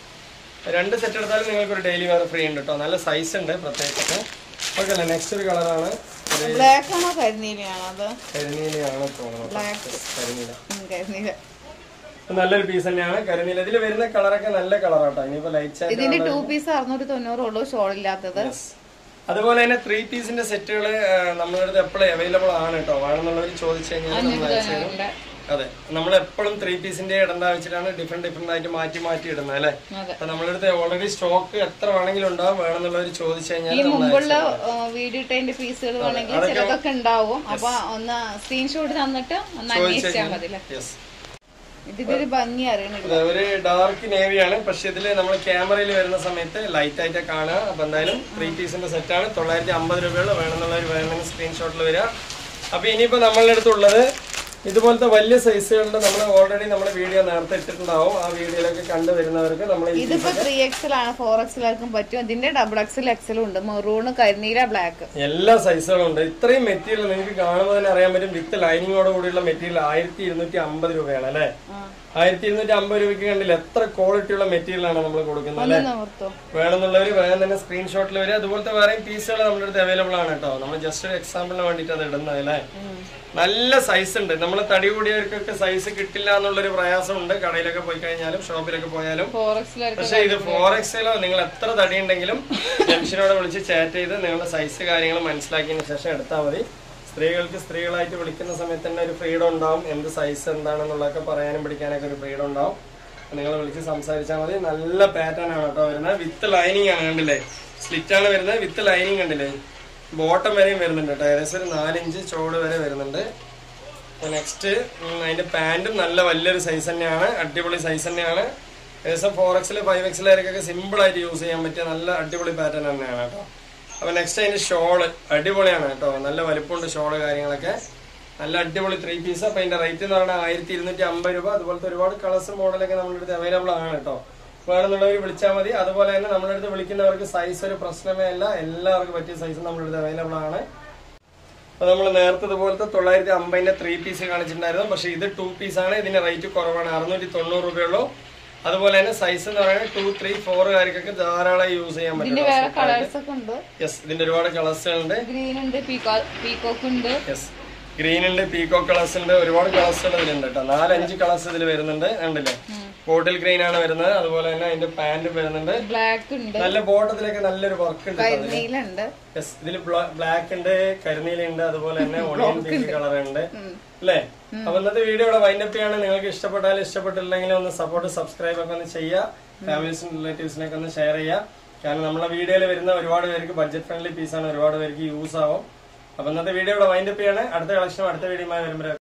രണ്ട് സെറ്റ് എടുത്താലും നിങ്ങൾക്ക് ഒരു ഡെയിലി വെയർ ഫ്രീ ഉണ്ട് കേട്ടോ നല്ല സൈസ് ഉണ്ട് പ്രത്യേകിച്ച് ഓക്കെ അല്ലേ നെക്സ്റ്റ് ഒരു കളറാണ് ഒരു ബ്ലാക്ക് ആണോ കരിനീലയാണോ അത് കരിനീലയാണ് തോന്നുന്നത് ബ്ലാക്ക് കരിനീല കരിനീല ഇത് നല്ലൊരു പീസ് തന്നെയാണ് കരിനീല ഇതിൽ വരുന്ന കളറൊക്കെ നല്ല കളറാട്ടോ ഇനിയിപ്പോ ലൈറ്റ് ഇതിന്റെ ടു പീസ് അറുന്നൂറ്റി തൊണ്ണൂറേ ഉള്ളൂ ഷോൾ ഇല്ലാത്തത് അതുപോലെ തന്നെ ത്രീ പീസിന്റെ സെറ്റുകൾ നമ്മുടെ അടുത്ത് എപ്പോഴും അവൈലബിൾ ആണ് കേട്ടോ വേണമെന്നുള്ളവർ ചോദിച്ചു കഴിഞ്ഞാൽ നമ്മൾ അയച്ചു തരും ഉണ്ട്. അതെ നമ്മൾ എപ്പോഴും ത്രീ പീസിന്റെ ഇടണ്ട വെച്ചിട്ടാണ് ഡിഫറെന്റ് ഡിഫറെന്റ് ആയിട്ട് മാറ്റി മാറ്റി ഇടുന്നത് അല്ലേ അതെ അപ്പൊ നമ്മളടുത്ത് ഓൾറെഡി സ്റ്റോക്ക് എത്ര വേണമെങ്കിലും ഉണ്ടാവും വേണമെന്നുള്ളവർ ചോദിച്ചു കഴിഞ്ഞാൽ ഈ മുമ്പുള്ള വീഡിയോ ഇട്ടതിന്റെ പീസുകൾ വേണമെങ്കിൽ ചിലതൊക്കെ ഉണ്ടാവും അപ്പൊ ഒന്ന് സ്ക്രീൻഷോട്ട് തന്നിട്ട് ഒന്ന് അന്വേഷിച്ചാൽ മതി അല്ലേ യെസ് ഇതിന്റെ ഒരു ഭംഗി അറിയണില്ല ഒരു ഡാർക്ക് നേവിയാണ് പക്ഷെ ഇതില് നമ്മൾ ക്യാമറയിൽ വരുന്ന സമയത്ത് ലൈറ്റ് ആയിട്ട് കാണുക അപ്പൊ എന്തായാലും ത്രീ പീസിന്റെ സെറ്റാണ് തൊള്ളായിരത്തി അമ്പത് രൂപയുള്ള വേണമെന്നുള്ളവർ വേണമെങ്കിൽ സ്ക്രീൻഷോട്ടിൽ വരിക അപ്പൊ ഇനിയിപ്പോ നമ്മളുടെ അടുത്തുള്ളത് ഇതുപോലത്തെ വലിയ സൈസുകളുടെ നമ്മൾ ഓൾറെഡി നമ്മുടെ വീഡിയോ നേരത്തെ ഇട്ടിട്ടുണ്ടാവും ആ വീഡിയോയിലൊക്കെ കണ്ടുവരുന്നവർക്ക് നമ്മൾ ഈ ഇതിപ്പോ ത്രീ എക്സൽ ആണ് ഫോർ എക്സലാർക്കും പറ്റും ഇതിന്റെ ഡബിൾ എക്സൽ എക്സലും ഉണ്ട് മെറൂണ് കരിനീല ബ്ലാക്ക് എല്ലാ സൈസുകളും ഉണ്ട് ഇത്രയും മെറ്റീരിയൽ നിങ്ങൾക്ക് കാണുമ്പോൾ തന്നെ അറിയാൻ പറ്റും വിത്ത് ലൈനിങ്ങോട് കൂടിയുള്ള മെറ്റീരിയൽ ആയിരത്തി ഇരുന്നൂറ്റി അമ്പത് രൂപയാണ് അല്ലേ ആയിരത്തി ഇരുന്നൂറ്റി അമ്പത് രൂപയ്ക്ക് കണ്ടില്ല എത്ര ക്വാളിറ്റി ഉള്ള മെറ്റീരിയൽ ആണ് നമ്മൾ കൊടുക്കുന്നത് അല്ലേ നിവർത്തോ വേണമെന്നുള്ളവർ വേഗം തന്നെ സ്ക്രീൻഷോട്ടിൽ വരിക അതുപോലത്തെ വേറെയും പീസുകൾ നമ്മുടെ അടുത്ത് അവൈലബിൾ ആണ് കേട്ടോ നമ്മൾ ജസ്റ്റ് ഒരു എക്സാമ്പിളിന് വേണ്ടിയിട്ട് അത് ഇടുന്നത് അല്ലേ നല്ല സൈസ് ഉണ്ട് നമ്മൾ തടി കൂടിയവർക്കൊക്കെ സൈസ് കിട്ടില്ല എന്നുള്ളൊരു പ്രയാസമുണ്ട് കടയിലൊക്കെ പോയി കഴിഞ്ഞാലും ഷോപ്പിലൊക്കെ പോയാലും ഫോർ എക്സലാർക്ക് പക്ഷെ ഇത് ഫോർ എക്സിലോ നിങ്ങൾ എത്ര തടി ഉണ്ടെങ്കിലും ജംഗ്ഷനോട് വിളിച്ച് ചാറ്റ് ചെയ്ത് നിങ്ങളുടെ സൈസ് കാര്യങ്ങൾ മനസ്സിലാക്കിയതിന് ശേഷം എടുത്താൽ മതി സ്ത്രീകൾക്ക് സ്ത്രീകളായിട്ട് വിളിക്കുന്ന സമയത്ത് തന്നെ ഒരു ഫ്രീഡം ഉണ്ടാവും എന്ത് സൈസ് എന്താണെന്നുള്ളതൊക്കെ പറയാനും പിടിക്കാനൊക്കെ ഒരു ഫ്രീഡം ഉണ്ടാവും നിങ്ങൾ വിളിച്ച് സംസാരിച്ചാൽ മതി നല്ല പാറ്റേൺ ആണ് കേട്ടോ വരുന്നത് വിത്ത് ലൈനിങ് ആണ് കണ്ടില്ലേ സ്ലിറ്റ് ആണ് വരുന്നത് വിത്ത് ലൈനിങ് കണ്ടില്ലേ ബോട്ടം വരെയും വരുന്നുണ്ട് കേട്ടോ ഏകദേശം ഒരു നാലിഞ്ച് ചോട് വരെ വരുന്നുണ്ട് നെക്സ്റ്റ് അതിന്റെ പാന്റും നല്ല വലിയൊരു സൈസ് തന്നെയാണ് അടിപൊളി സൈസ് തന്നെയാണ് ഏകദേശം ഫോർ എക്സിൽ ഫൈവ് എക്സിലേക്കൊക്കെ സിമ്പിൾ ആയിട്ട് യൂസ് ചെയ്യാൻ പറ്റിയ നല്ല അടിപൊളി പാറ്റേൺ തന്നെയാണ് കേട്ടോ അപ്പൊ നെക്സ്റ്റ് അതിന്റെ ഷോള് അടിപൊളിയാണ് കേട്ടോ നല്ല വലിപ്പമുണ്ട് ഷോള് കാര്യങ്ങളൊക്കെ നല്ല അടിപൊളി ത്രീ പീസ് അപ്പൊ അതിന്റെ റേറ്റ് എന്ന് പറഞ്ഞാൽ ആയിരത്തി ഇരുന്നൂറ്റി അമ്പത് രൂപ അതുപോലത്തെ ഒരുപാട് കളേഴ്സ് മോഡലൊക്കെ നമ്മുടെ അടുത്ത് അവൈലബിൾ ആണ് കേട്ടോ വേണമെന്നുള്ളവർ വിളിച്ചാൽ മതി അതുപോലെ തന്നെ നമ്മുടെ അടുത്ത് വിളിക്കുന്നവർക്ക് സൈസ് ഒരു പ്രശ്നമേ അല്ല എല്ലാവർക്കും പറ്റിയ സൈസ് നമ്മുടെ അടുത്ത് അവൈലബിൾ ആണ് അപ്പൊ നമ്മൾ നേരത്തെ ഇതുപോലത്തെ തൊള്ളായിരത്തി അമ്പതിന്റെ ത്രീ പീസ് കാണിച്ചിട്ടുണ്ടായിരുന്നു പക്ഷെ ഇത് ടു പീസ് ആണ് ഇതിന്റെ റേറ്റ് കുറവാണ് അറുന്നൂറ്റി തൊണ്ണൂറ് രൂപയുള്ളൂ അതുപോലെ തന്നെ സൈസ് എന്ന് പറയുന്നത് ടു ത്രീ ഫോർ കാര്യക്കൊക്കെ ധാരാളം യൂസ് ചെയ്യാൻ ഇതിന്റെ പറ്റും വേറെ കളേഴ്സ് ഒക്കെ ഉണ്ട് യെസ് ഇതിന്റെ ഒരുപാട് കളേഴ്സുകളുണ്ട് ഗ്രീൻ ഉണ്ട് പീക്കോ പീക്കോക്ക് ഉണ്ട് യെസ് ഗ്രീൻ ഉണ്ട് പീകോ കളേഴ്സ് ഉണ്ട് ഒരുപാട് കളേഴ്സുകൾ ഇതിലുണ്ട് കേട്ടോ നാലഞ്ച് കളേഴ്സ് ഇതിൽ വരുന്നുണ്ട് കണ്ടില്ലേ ബോട്ടിൽ ഗ്രീൻ ആണ് വരുന്നത് അതുപോലെ തന്നെ അതിന്റെ പാന്റ് വരുന്നുണ്ട് ബ്ലാക്ക് ഉണ്ട് നല്ല ബോട്ടത്തിലൊക്കെ നല്ലൊരു വർക്ക് ഉണ്ട് കേട്ടോ അതില്. നീലുണ്ട് യെസ് ഇതിൽ ബ്ലാക്ക് ഉണ്ട് കരിനീല ഉണ്ട് അതുപോലെ തന്നെ ഒണിയൻ പിങ്ക് കളർ ഉണ്ട് അല്ലേ അപ്പൊ ഇന്നത്തെ വീഡിയോ ഇവിടെ വൈൻഡപ്പ് ചെയ്യാണ് നിങ്ങൾക്ക് ഇഷ്ടപ്പെട്ടാലും ഇഷ്ടപ്പെട്ടില്ലെങ്കിൽ ഒന്ന് സപ്പോർട്ട് സബ്സ്ക്രൈബ് ഒക്കെ ഒന്ന് ചെയ്യുക ഫാമിലീസിനും റിലേറ്റീവ്സിനൊക്കെ ഒന്ന് ഷെയർ ചെയ്യുക കാരണം നമ്മളെ വീഡിയോയിൽ വരുന്ന ഒരുപാട് പേർക്ക് ബഡ്ജറ്റ് ഫ്രണ്ട്ലി പീസാണ് ഒരുപാട് പേർക്ക് യൂസ് ആവും അപ്പൊ ഇന്നത്തെ വീഡിയോ ഇവിടെ വൈൻഡപ്പ് ചെയ്യാണ് അടുത്ത കളക്ഷനും അടുത്ത വീഡിയോയുമായി വരുമ്പോൾ